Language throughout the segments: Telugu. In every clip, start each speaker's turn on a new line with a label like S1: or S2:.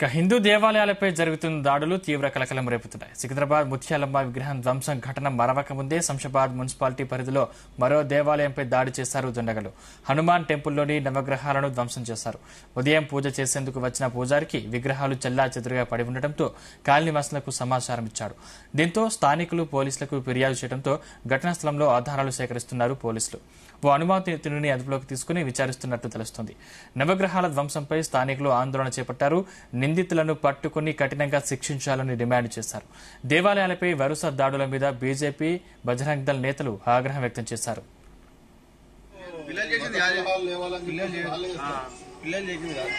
S1: ఇక హిందూ దేవాలయాలపై జరుగుతున్న దాడులు తీవ్ర కలకలం రేపుతున్నాయి సికింద్రాబాద్ ముత్యాలమ్మ విగ్రహం ధ్వంసం ఘటన మరవక ముందే శంషాబాద్ మున్సిపాలిటీ పరిధిలో మరో దేవాలయంపై దాడి చేశారు దుండగలు హనుమాన్ టెంపుల్లోని నవగ్రహాలను ధ్వంసం చేశారు ఉదయం పూజ చేసేందుకు వచ్చిన పూజారికి విగ్రహాలు చెల్లా చెదురుగా పడి ఉండటంతో కాలనీవాసులకు సమాచారం ఇచ్చాడు దీంతో స్థానికులు పోలీసులకు ఫిర్యాదు చేయడంతో ఘటనా స్థలంలో ఆధారాలు సేకరిస్తున్నారు పోలీసులు ఓ అనుమానితుడిని అదుపులోకి తీసుకుని విచారిస్తున్నట్టు తెలుస్తోంది నవగ్రహాల ధ్వంసంపై స్థానికులు ఆందోళన చేపట్టారు నిందితులను పట్టుకుని కఠినంగా శిక్షించాలని డిమాండ్ చేశారు దేవాలయాలపై వరుస దాడుల మీద బీజేపీ బజరంగ్ దళ్ నేతలు ఆగ్రహం వ్యక్తం చేశారు
S2: పిల్లలు చేసింది కాదు పిల్లలు చే- ఆ, పిల్లలు చేసింది కాదు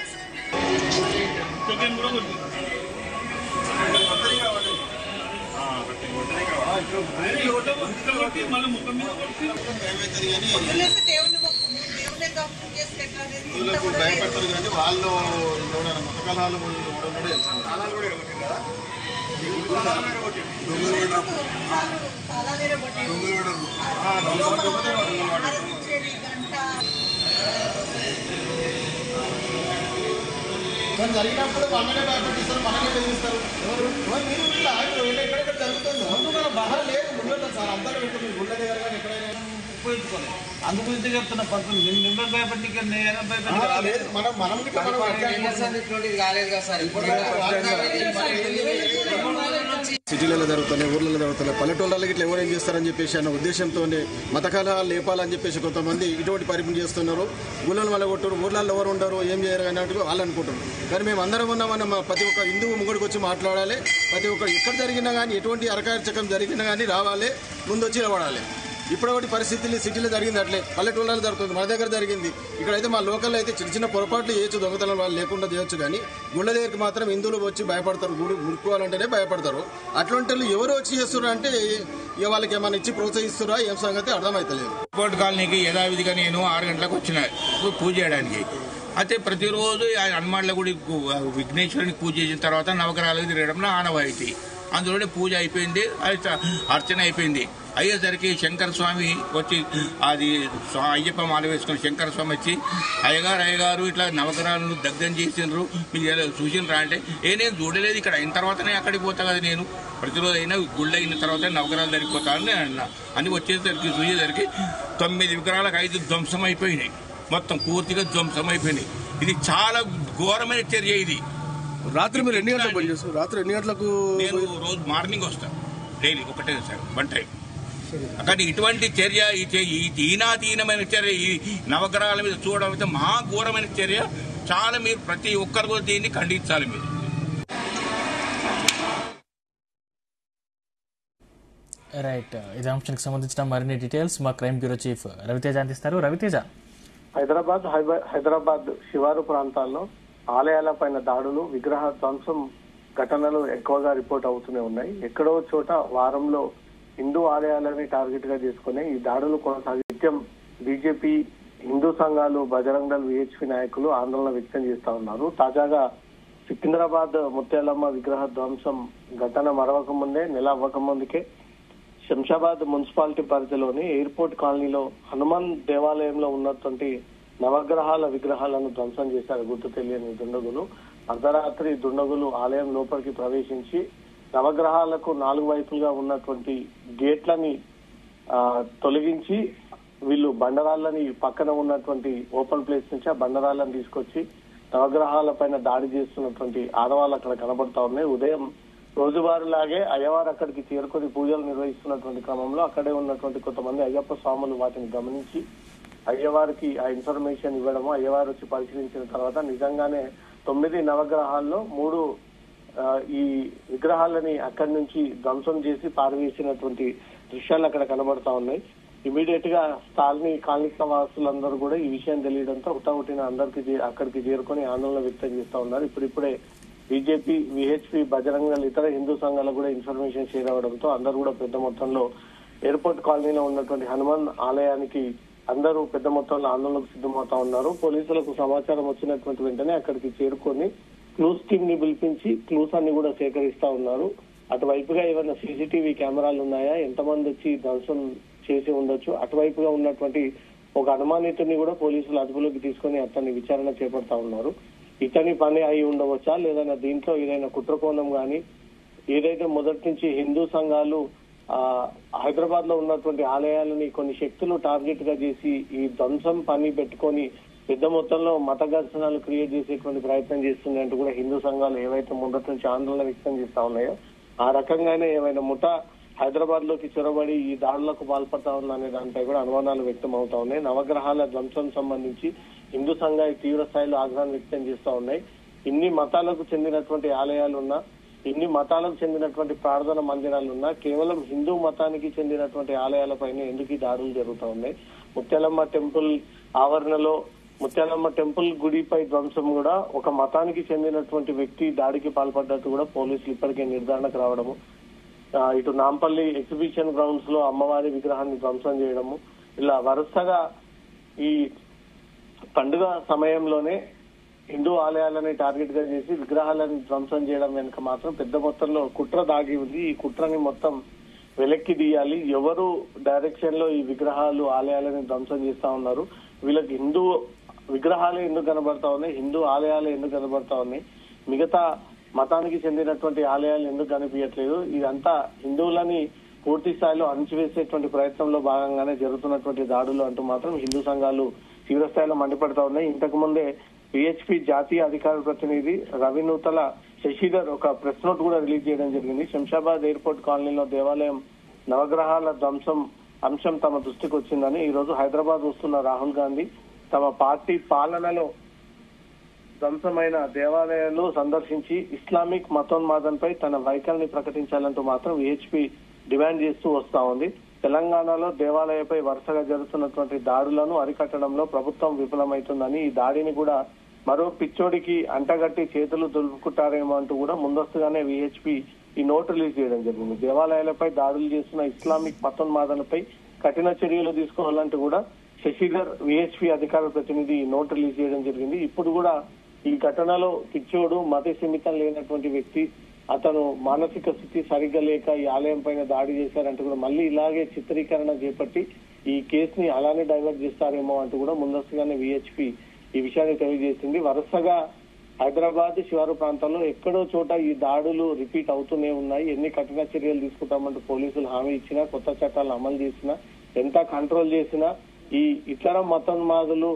S2: ఏమవుతుంది కానీ
S3: వదిలేసి దేవుని మొక్కు. దేవుని దర్శనం చేస్తే ఎట్లా అనేది ఇంత
S2: వీళ్ళకు
S3: కూడా
S2: భయపడతారు కానీ వాళ్ళు ఎవడైనా మతకాలాలు ఓడన్నాడు
S3: ఎందుకు వాళ్ళు చాలా వేరే కొట్టారు. ఆరాధించేది గంట
S2: జరిగినప్పుడు మననే భయపడిస్తారు మననే బెదిరిస్తారు ఎవరు ఎవరు మీరు ఇట్లా ఇప్పుడు ఎక్కడెక్కడ జరుగుతుందో మన బాధ లేదు ముందు సార్ అంతా పెడుతుంది గుళ్ళ దగ్గర కానీ ఎక్కడైనా
S4: ఉపయోగించుకోలేదు అందుకు ఇంత చెప్తున్న పర్సన్ నేను మిమ్మల్ని భయపడి నేను భయపడి
S2: ఆ, లేదు మనం మనం ఇట్లా మనం సిటీలలో జరుగుతున్నాయి ఊర్లలో జరుగుతున్నాయి పల్లెటూళ్ళకి ఇట్లా ఎవరేం చేస్తారని చెప్పేసి అన్న ఉద్దేశంతో మత కలహాలు లేపాలని చెప్పేసి కొంతమంది ఇటువంటి పరిమితి చేస్తున్నారు ఊళ్ళని వల్ల కొట్టరు ఊర్లలో ఎవరు ఉండరు ఏం చేయరు అన్నట్టుగా వాళ్ళు అనుకుంటున్నారు కానీ మేము అందరం ఉన్నామని మా ప్రతి ఒక్క హిందువు ముంగడికి వచ్చి మాట్లాడాలి ప్రతి ఒక్క ఎక్కడ జరిగినా కానీ ఎటువంటి అరకార్చకం జరిగినా కానీ రావాలి ముందు వచ్చి నిలబడాలి ఇప్పటివటి పరిస్థితులు సిటీలో జరిగింది అట్లే పల్లెటూళ్ళలో జరుగుతుంది మన దగ్గర జరిగింది ఇక్కడైతే మా లోకల్లో అయితే చిన్న చిన్న పొరపాట్లు చేయొచ్చు దొంగతనం వాళ్ళు లేకుండా చేయొచ్చు కానీ గుళ్ళ దగ్గరికి మాత్రం హిందువులు వచ్చి భయపడతారు గుడి ముడుకోవాలంటేనే భయపడతారు అట్లాంటి వాళ్ళు ఎవరు వచ్చి చేస్తున్నారు అంటే ఇక వాళ్ళకి ఏమైనా ఇచ్చి ప్రోత్సహిస్తురా ఏం సంగతి అర్థమైతలేదు
S5: కోర్టు కాలనీకి యథావిధిగా నేను ఆరు గంటలకు వచ్చిన పూజ చేయడానికి అయితే ప్రతిరోజు ఆ హనుమాన్ల గుడి విఘ్నేశ్వరునికి పూజ చేసిన తర్వాత నవగ్రహాలకు తిరగడం నా ఆనవాయితీ అందులోనే పూజ అయిపోయింది అది చ- అర్చన అయిపోయింది అయ్యేసరికి శంకర స్వామి వచ్చి అది స్వా- అయ్యప్ప మాల వేసుకుని శంకర స్వామి వచ్చి అయ్యగారు అయ్యగారు ఇట్లా నవగ్రహాలను దగ్గర చేసిండ్రు మీరు ఏదో చూసిండ్రా అంటే ఏ నేను చూడలేదు ఇక్కడ అయిన తర్వాతనే అక్కడికి పోతా కదా నేను ప్రతిరోజు అయినా గుళ్ళు అయిన తర్వాత నవగ్రహాలు జరిగిపోతా అని నేను అన్నా అని వచ్చేసరికి చూసేసరికి తొమ్మిది విగ్రహాలకు ఐదు ధ్వంసం అయిపోయినాయి మొత్తం పూర్తిగా ధ్వంసం అయిపోయినాయి ఇది చాలా ఘోరమైన చర్య ఇది
S2: రాత్రి మీరు ఎన్ని గంటలకు పని చేస్తారు రాత్రి ఎన్ని గంటలకు
S5: నేను రోజు మార్నింగ్ వస్తాను డైలీ ఒకటే సార్ వన్ టైం కానీ ఇటువంటి చర్య ఈ చే- ఈ దీనాధీనమైన చర్య ఈ నవగ్రహాల మీద చూడడం అయితే మహా ఘోరమైన చర్య చాలా మీరు ప్రతి ఒక్కరు కూడా దీన్ని ఖండించాలి మీరు
S1: రైట్ ఇదే అంశానికి సంబంధించిన మరిన్ని డీటెయిల్స్ మా క్రైమ్ బ్యూరో చీఫ్ రవితేజ అందిస్తారు రవితేజ
S6: హైదరాబాద్ హైబ- హైదరాబాద్ శివారు ప్రాంతాల్లో ఆలయాలపైన దాడులు విగ్రహ ధ్వంసం ఘటనలు ఎక్కువగా రిపోర్ట్ అవుతూనే ఉన్నాయి ఎక్కడో చోట వారంలో హిందూ ఆలయాలని టార్గెట్ గా చేసుకుని ఈ దాడులు కొనసాగి నిత్యం బీజేపీ హిందూ సంఘాలు బజరంగ్ దళ్ విహెచ్పి నాయకులు ఆందోళన వ్యక్తం చేస్తా ఉన్నారు తాజాగా సికింద్రాబాద్ ముత్యాలమ్మ విగ్రహ ధ్వంసం ఘటన మరవక ముందే నెల అవ్వక ముందుకే శంషాబాద్ మున్సిపాలిటీ పరిధిలోని ఎయిర్పోర్ట్ కాలనీలో హనుమాన్ దేవాలయంలో ఉన్నటువంటి నవగ్రహాల విగ్రహాలను ధ్వంసం చేశారు గుర్తు తెలియని దుండగులు అర్ధరాత్రి దుండగులు ఆలయం లోపలికి ప్రవేశించి నవగ్రహాలకు నాలుగు వైపులుగా ఉన్నటువంటి గేట్లని ఆ, తొలగించి వీళ్ళు బండరాళ్ళని పక్కన ఉన్నటువంటి ఓపెన్ ప్లేస్ నుంచి ఆ బండరాళ్ళని తీసుకొచ్చి నవగ్రహాల పైన దాడి చేస్తున్నటువంటి ఆడవాళ్ళు అక్కడ కనబడతా ఉన్నాయి ఉదయం రోజువారీలాగే అయ్యవారు అక్కడికి చేరుకొని పూజలు నిర్వహిస్తున్నటువంటి క్రమంలో అక్కడే ఉన్నటువంటి కొంతమంది అయ్యప్ప స్వాములు వాటిని గమనించి అయ్యవారికి ఆ ఇన్ఫర్మేషన్ ఇవ్వడము అయ్యవారు వచ్చి పరిశీలించిన తర్వాత నిజంగానే తొమ్మిది నవగ్రహాల్లో మూడు ఆ, ఈ విగ్రహాలని అక్కడి నుంచి ధ్వంసం చేసి పారవేసినటువంటి దృశ్యాలు అక్కడ కనబడతా ఉన్నాయి ఇమీడియట్ గా స్థానిక కాలనిక వాసులందరూ కూడా ఈ విషయం తెలియడంతో హుటాహుటిన అందరికి చే- అక్కడికి చేరుకొని ఆందోళన వ్యక్తం చేస్తా ఉన్నారు ఇప్పుడిప్పుడే బీజేపీ విహెచ్పి బజరంగ దళ్ ఇతర హిందూ సంఘాలకు కూడా ఇన్ఫర్మేషన్ షేర్ అవడంతో అందరూ కూడా పెద్ద మొత్తంలో ఎయిర్పోర్ట్ కాలనీలో ఉన్నటువంటి హనుమాన్ ఆలయానికి అందరూ పెద్ద మొత్తంలో ఆందోళనకు సిద్ధమవుతా ఉన్నారు పోలీసులకు సమాచారం వచ్చినటువంటి వెంటనే అక్కడికి చేరుకొని క్లూస్ టీమ్ ని పిలిపించి క్లూస్ అన్ని కూడా సేకరిస్తా ఉన్నారు అటువైపుగా ఏమైనా సీసీటీవీ కెమెరాలు ఉన్నాయా ఎంతమంది వచ్చి ధ్వంసం చేసి ఉండొచ్చు అటువైపుగా ఉన్నటువంటి ఒక అనుమానితుడిని కూడా పోలీసులు అదుపులోకి తీసుకొని అతన్ని విచారణ చేపడతా ఉన్నారు ఇతని పని అయి ఉండవచ్చా లేదన్నా దీంట్లో ఏదైనా కుట్రకోణం గాని ఏదైతే మొదటి నుంచి హిందూ సంఘాలు ఆ హైదరాబాద్ లో ఉన్నటువంటి ఆలయాలని కొన్ని శక్తులు టార్గెట్ గా చేసి ఈ ధ్వంసం పని పెట్టుకొని పెద్ద మొత్తంలో మత ఘర్షణలు క్రియేట్ చేసేటువంటి ప్రయత్నం చేస్తున్నాయంటూ కూడా హిందూ సంఘాలు ఏవైతే మొదటి నుంచి ఆందోళన వ్యక్తం చేస్తా ఉన్నాయో ఆ రకంగానే ఏమైనా ముఠా హైదరాబాద్ లోకి చొరబడి ఈ దాడులకు పాల్పడతా ఉందనే దానిపై కూడా అనుమానాలు వ్యక్తం అవుతా ఉన్నాయి నవగ్రహాల ధ్వంసం సంబంధించి హిందూ సంఘాలు తీవ్ర స్థాయిలో ఆగ్రహం వ్యక్తం చేస్తా ఉన్నాయి ఇన్ని మతాలకు చెందినటువంటి ఆలయాలు ఉన్నా ఇన్ని మతాలకు చెందినటువంటి ప్రార్థన మందిరాలు ఉన్నా కేవలం హిందూ మతానికి చెందినటువంటి ఆలయాలపైన ఎందుకు ఈ దాడులు జరుగుతూ ఉన్నాయి ముత్యాలమ్మ టెంపుల్ ఆవరణలో ముత్యాలమ్మ టెంపుల్ గుడిపై ధ్వంసం కూడా ఒక మతానికి చెందినటువంటి వ్యక్తి దాడికి పాల్పడ్డట్టు కూడా పోలీసులు ఇప్పటికే నిర్ధారణకు రావడము ఆ, ఇటు నాంపల్లి ఎగ్జిబిషన్ గ్రౌండ్స్ లో అమ్మవారి విగ్రహాన్ని ధ్వంసం చేయడము ఇలా వరుసగా ఈ పండుగ సమయంలోనే హిందూ ఆలయాలని టార్గెట్ గా చేసి విగ్రహాలను ధ్వంసం చేయడం వెనుక మాత్రం పెద్ద మొత్తంలో కుట్ర దాగి ఉంది ఈ కుట్రని మొత్తం వెలక్కి తీయాలి ఎవరు డైరెక్షన్ లో ఈ విగ్రహాలు ఆలయాలని ధ్వంసం చేస్తా ఉన్నారు వీళ్ళకి హిందూ విగ్రహాలే ఎందుకు కనబడతా ఉన్నాయి హిందూ ఆలయాలే ఎందుకు కనబడతా ఉన్నాయి మిగతా మతానికి చెందినటువంటి ఆలయాలు ఎందుకు కనిపించట్లేదు ఇదంతా హిందువులని పూర్తి స్థాయిలో అణిచివేసేటువంటి ప్రయత్నంలో భాగంగానే జరుగుతున్నటువంటి దాడులు అంటూ మాత్రం హిందూ సంఘాలు తీవ్ర స్థాయిలో మండిపడతా ఉన్నాయి ఇంతకు ముందే పిహెచ్పి జాతీయ అధికార ప్రతినిధి రవి నూతల శశిధర్ ఒక ప్రెస్ నోట్ కూడా రిలీజ్ చేయడం జరిగింది శంషాబాద్ ఎయిర్పోర్ట్ కాలనీలో దేవాలయం నవగ్రహాల ధ్వంసం అంశం తమ దృష్టికి వచ్చిందని ఈ రోజు హైదరాబాద్ వస్తున్న రాహుల్ గాంధీ తమ పార్టీ పాలనలో ధ్వంసమైన దేవాలయాలు సందర్శించి ఇస్లామిక్ మతోన్మాదంపై తన వైఖరిని ప్రకటించాలంటూ మాత్రం విహెచ్పి డిమాండ్ చేస్తూ వస్తా ఉంది తెలంగాణలో దేవాలయపై వరుసగా జరుగుతున్నటువంటి దాడులను అరికట్టడంలో ప్రభుత్వం విఫలమైతుందని ఈ దాడిని కూడా మరో పిచ్చోడికి అంటగట్టి చేతులు దులుపుకుంటారేమో అంటూ కూడా ముందస్తుగానే విహెచ్పి ఈ నోట్ రిలీజ్ చేయడం జరిగింది దేవాలయాలపై దాడులు చేస్తున్న ఇస్లామిక్ మతోన్మాదనపై కఠిన చర్యలు తీసుకోవాలంటూ కూడా శశిధర్ విహెచ్పి అధికార ప్రతినిధి ఈ నోట్ రిలీజ్ చేయడం జరిగింది ఇప్పుడు కూడా ఈ ఘటనలో పిచ్చోడు మత సిమితం లేనటువంటి వ్యక్తి అతను మానసిక స్థితి సరిగ్గా లేక ఈ ఆలయం పైన దాడి చేశారంటూ కూడా మళ్ళీ ఇలాగే చిత్రీకరణ చేపట్టి ఈ కేసుని అలానే డైవర్ట్ చేస్తారేమో అంటూ కూడా ముందస్తుగానే విహెచ్పి ఈ విషయాన్ని తెలియజేసింది వరుసగా హైదరాబాద్ శివారు ప్రాంతాల్లో ఎక్కడో చోట ఈ దాడులు రిపీట్ అవుతూనే ఉన్నాయి ఎన్ని కఠిన చర్యలు తీసుకుంటామంటూ పోలీసులు హామీ ఇచ్చినా కొత్త చట్టాలు అమలు చేసినా ఎంత కంట్రోల్ చేసినా ఈ ఇతర మతోన్మాదులు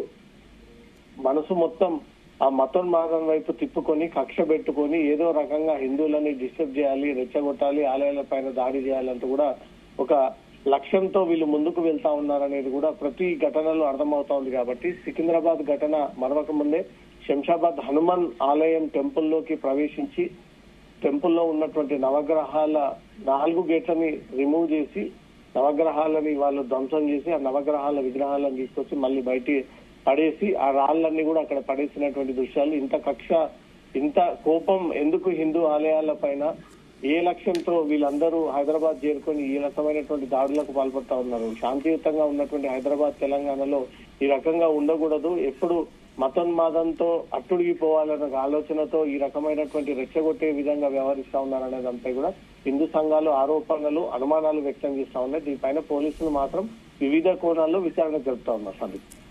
S6: మనసు మొత్తం ఆ మతోన్మాదం వైపు తిప్పుకొని కక్ష పెట్టుకొని ఏదో రకంగా హిందువులని డిస్టర్బ్ చేయాలి రెచ్చగొట్టాలి ఆలయాల పైన దాడి చేయాలంటూ కూడా ఒక లక్ష్యంతో వీళ్ళు ముందుకు వెళ్తా ఉన్నారనేది కూడా ప్రతి ఘటనలో అర్థమవుతా ఉంది కాబట్టి సికింద్రాబాద్ ఘటన మరొక ముందే శంషాబాద్ హనుమాన్ ఆలయం టెంపుల్లోకి ప్రవేశించి టెంపుల్లో ఉన్నటువంటి నవగ్రహాల నాలుగు గేట్లని రిమూవ్ చేసి నవగ్రహాలని వాళ్ళు ధ్వంసం చేసి ఆ నవగ్రహాల విగ్రహాలను తీసుకొచ్చి మళ్ళీ బయటి పడేసి ఆ రాళ్ళన్ని కూడా అక్కడ పడేసినటువంటి దృశ్యాలు ఇంత కక్ష ఇంత కోపం ఎందుకు హిందూ ఆలయాల పైన ఏ లక్ష్యంతో వీళ్ళందరూ హైదరాబాద్ చేరుకొని ఈ రకమైనటువంటి దాడులకు పాల్పడతా ఉన్నారు శాంతియుతంగా ఉన్నటువంటి హైదరాబాద్ తెలంగాణలో ఈ రకంగా ఉండకూడదు ఎప్పుడు మతోన్మాదంతో అట్టుడిగిపోవాలన్న ఆలోచనతో ఈ రకమైనటువంటి రెచ్చగొట్టే విధంగా వ్యవహరిస్తా ఉన్నారనే దానిపై కూడా హిందూ సంఘాలు ఆరోపణలు అనుమానాలు వ్యక్తం చేస్తా ఉన్నాయి దీనిపైన పోలీసులు మాత్రం వివిధ కోణాల్లో విచారణ జరుపుతా ఉన్నారు సందీప్